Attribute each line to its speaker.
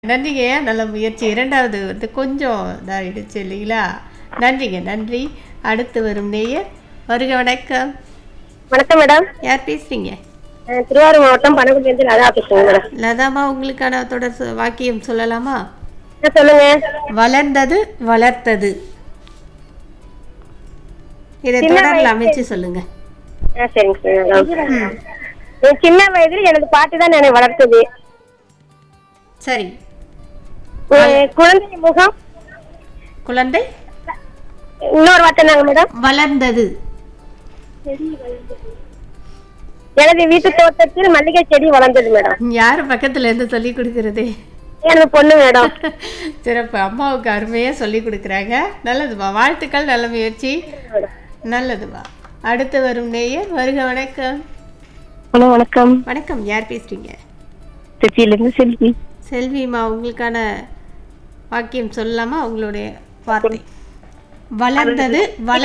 Speaker 1: நன்றிங்க நல்ல முயற்சி இரண்டாவது வந்து கொஞ்சம் இதாகிடுச்சு இல்லைங்களா நன்றிங்க நன்றி அடுத்து வரும் நேயர் வருக வணக்கம்
Speaker 2: வணக்கம் மேடம்
Speaker 1: யார் பேசுறீங்க
Speaker 2: அஹ் திருவாரூர் மாவட்டம் பனகுடியிலிருந்து லதா பேசுறேங்க மேடம்
Speaker 1: லதாமா உங்களுக்கான தொடர் சொ- வாக்கியம் சொல்லலாமா
Speaker 2: என்ன சொல்லுங்க
Speaker 1: வளர்ந்தது வளர்த்தது இதை
Speaker 2: சின்ன
Speaker 1: தொடர்ல அமைச்சு சொல்லுங்க
Speaker 2: ஆ சரிங்க சார் மேடம் என் சின்ன வயதில் எனது பாட்டு தான் என்னை வளர்த்தது
Speaker 1: சரி
Speaker 2: என் குழந்தை முகம்
Speaker 1: குழந்தை
Speaker 2: இன்னொரு வார்த்தை நாங்க மேடம்
Speaker 1: வளர்ந்தது
Speaker 2: எனது வீட்டு தோட்டத்தில் மல்லிகை செடி வளர்ந்தது மேடம்
Speaker 1: யார் பக்கத்துல இருந்து சொல்லி கொடுக்கறது
Speaker 2: எனது பொண்ணு மேடம்
Speaker 1: சிறப்பு அம்மாவுக்கு அருமையாக சொல்லி கொடுக்குறாங்க நல்லதுமா வாழ்த்துக்கள் நல்ல முயற்சி நல்லதுமா அடுத்து வரும் நேயர் வருக வணக்கம்
Speaker 2: ஹலோ வணக்கம்
Speaker 1: வணக்கம் யார் பேசுறீங்க
Speaker 2: திருச்சியிலிருந்து செல்வி
Speaker 1: செல்விமா உங்களுக்கான வாக்கியம் சொல்லலாமா உங்களுடைய வார்த்தை வளர்ந்தது வள